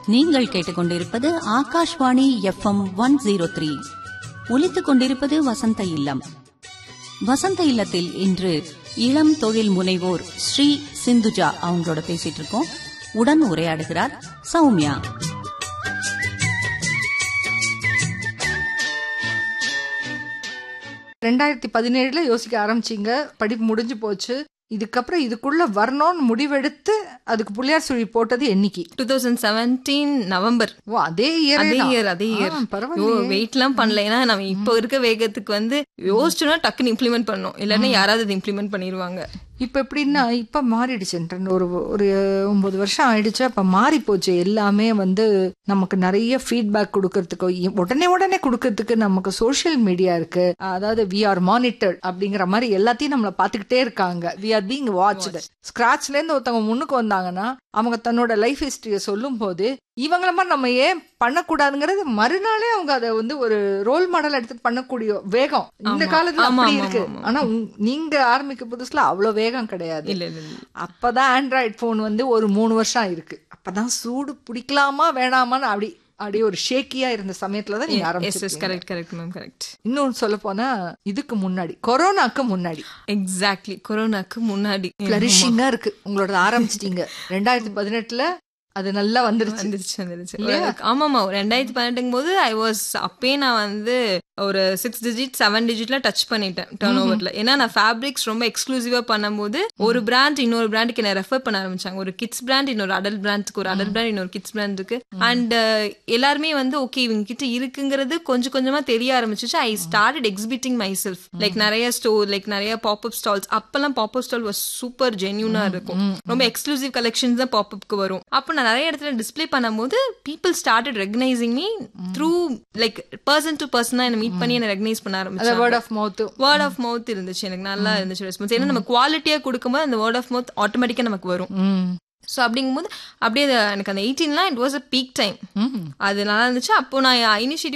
நீங்கள் கேட்டுக்கொண்டிருப்பது Akashvani FM one zero three ஒலித்துக் கொண்டிருப்பது வசந்த இல்லம் வசந்த இல்லத்தில் இன்று இளம் தொழில் முனைவோர் ஸ்ரீ சிந்துஜா அவங்களோட பேசிட்டு இருக்கோம் உடன் உரையாடுகிறார் சௌமியா ரெண்டாயிரத்தி பதினேழுல யோசிக்க ஆரம்பிச்சீங்க படிப்பு முடிஞ்சு போச்சு இதுக்கப்புறம் இதுக்குள்ள வரணும்னு முடிவெடுத்து அதுக்கு புள்ளியார் சுழி போட்டது என்னைக்கு டூ தௌசண்ட் செவன்டீன் நவம்பர் ஓ அதே இயர் அதே இயர் அதே இயர் பரவாயில்ல வெயிட் எல்லாம் பண்ணல ஏன்னா நம்ம இப்போ இருக்க வேகத்துக்கு வந்து யோசிச்சோம்னா டக்குன்னு இம்ப்ளிமெண்ட் பண்ணணும் இல்லைன்னா யாராவது அது இம்ப்ளிமெண்ட் பண்ணிடுவாங்க இப்ப எப்படின்னா இப்ப மாறிடுச்சு ஒரு ஒரு ஒன்பது வருஷம் ஆயிடுச்சு அப்ப மாறி போச்சு எல்லாமே வந்து நமக்கு நிறைய ஃபீட்பேக் கொடுக்கறதுக்கு இ- உடனே உடனே கொடுக்கறதுக்கு நமக்கு சோஷியல் மீடியா இருக்கு அதாவது வி ஆர் மானிட்டர்ட் அப்படிங்கிற மாதிரி எல்லாத்தையும் நம்மள பாத்துக்கிட்டே இருக்காங்க வி ஆர் பீங் வாட்ச்டு ஸ்கிராச்ல இருந்து ஒருத்தவங்க முன்னுக்கு வந்தாங்கன்னா அவங்க தன்னோட லைஃப் ஹிஸ்டரிய சொல்லும் போது இவங்கள மாதிரி நம்ம ஏன் பண்ணக்கூடாதுங்கிறது மறுநாளே அவங்க அதை வந்து ஒரு ரோல் மாடல் எடுத்து பண்ணக்கூடிய வேகம் இந்த ஆமா. காலத்துல ஆமா, அப்படி ஆமா, இருக்கு ஆமா. ஆனா உங்க- நீங்க ஆரம்பிக்க புதுசுல அவ்வளவு வேகம் கிடையாது இல்ல இல்ல இல்ல. அப்பதான் ஆண்ட்ராய்ட் போன் வந்து ஒரு மூணு வருஷம் இருக்கு அப்பதான் சூடு பிடிக்கலாமா வேணாமான்னு அப்படி அப்படியே ஒரு ஷேக்கியா இருந்த சமயத்துல தான் நீங்க எஸ் எஸ் ஆரம்பிச்சிருக்கீங்க கரெக்ட் கரெக்ட் மேம் கரெக்ட் இன்னொன்னு சொல்ல போனா இதுக்கு முன்னாடி கொரோனாக்கு முன்னாடி எக்ஸாக்ட்லி கொரோனாக்கு முன்னாடி பிளரிஷிங்கா இருக்கு உங்களோட ஆரம்பிச்சிட்டீங்க ரெண்டாயிரத்தி பதினெட்டுல அது நல்லா வந்துருச்சு வந்துருச்சு வந்துருச்சு இல்லையா? ஒரு- ஆமாமா ஒரு ரெண்டாயிரத்தி பதினெட்டுங்கும் போது ஐ வாஸ் அப்பயே நான் வந்து ஒரு சிக்ஸ் டிஜிட் செவன் டிஜிட்ல டச் பண்ணிட்டேன் டர்ன் ஓவர்ல ஏன்னா நான் ஃபேப்ரிக்ஸ் ரொம்ப எக்ஸ்க்ளூசிவா பண்ணும்போது ஒரு பிராண்ட் இன்னொரு பிராண்டுக்கு என்ன ரெஃபர் பண்ண ஆரம்பிச்சாங்க ஒரு கிட்ஸ் பிராண்ட் இன்னொரு அடல்ட் பிராண்ட்க்கு ஒரு அடல்ட் பிராண்ட் இன்னொரு கிட்ஸ் பிராண்டுக்கு அண்ட் எல்லாருமே வந்து ஓகே இவங்க கிட்ட இருக்குங்கிறது கொஞ்சம் கொஞ்சமா தெரிய ஆரம்பிச்சிச்சு I started exhibiting my self like நிறைய ஸ்டோர் லைக் நிறைய பாப்அப் ஸ்டால்ஸ் அப்பெல்லாம் பாப்அப் ஸ்டால் வாஸ் சூப்பர் ஜென்யூனா இருக்கும் ரொம்ப எக்ஸ்க்ளூசிவ் கலெக்ஷன்ஸ் தான் பாப்அப்க்கு வரும் அப்போ நான் நிறைய இடத்துல டிஸ்ப்ளே பண்ணும்போது people started recognising me through like person to person என்ன மீட் பண்ணி என்ன ரெகனைஸ் பண்ண அத ஆரம்பிச்சாங்க word of mouth word of mouth இருந்துச்சு எனக்கு நல்லா இருந்துச்சு ரெஸ்பான்ஸ் ஏன்னா நம்ம குவாலிட்டியா கொடுக்கும்போது அந்த வேர்ட் ஆஃப் மவுத் ஆட்டோமேட்டிக்கா நமக்கு வரும் ஸோ அப்படிங்கும்போது அப்படியே அது எனக்கு அந்த எயிட்டீன்லாம் it was a peak time அது நல்லா இருந்துச்சு அப்போ நான் இனிஷியேட்டிவ்